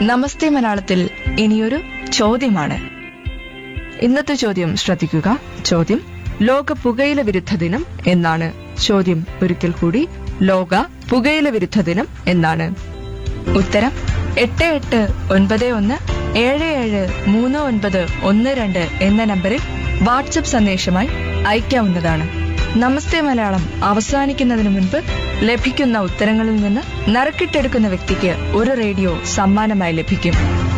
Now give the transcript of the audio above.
നമസ്തേ മലയാളത്തിൽ ഇനിയൊരു ചോദ്യമാണ് ഇന്നത്തെ ചോദ്യം ശ്രദ്ധിക്കുക ചോദ്യം ലോക പുകയില വിരുദ്ധ ദിനം എന്നാണ് ചോദ്യം ഒരിക്കൽ കൂടി ലോക പുകയില വിരുദ്ധ ദിനം എന്നാണ് ഉത്തരം എട്ട് എട്ട് ഒൻപത് ഒന്ന് ഏഴ് ഏഴ് മൂന്ന് ഒൻപത് ഒന്ന് രണ്ട് എന്ന നമ്പറിൽ വാട്സപ്പ് സന്ദേശമായി അയക്കാവുന്നതാണ് നമസ്തേ മലയാളം അവസാനിക്കുന്നതിന് മുൻപ് ലഭിക്കുന്ന ഉത്തരങ്ങളിൽ നിന്ന് നറുക്കിട്ടെടുക്കുന്ന വ്യക്തിക്ക് ഒരു റേഡിയോ സമ്മാനമായി ലഭിക്കും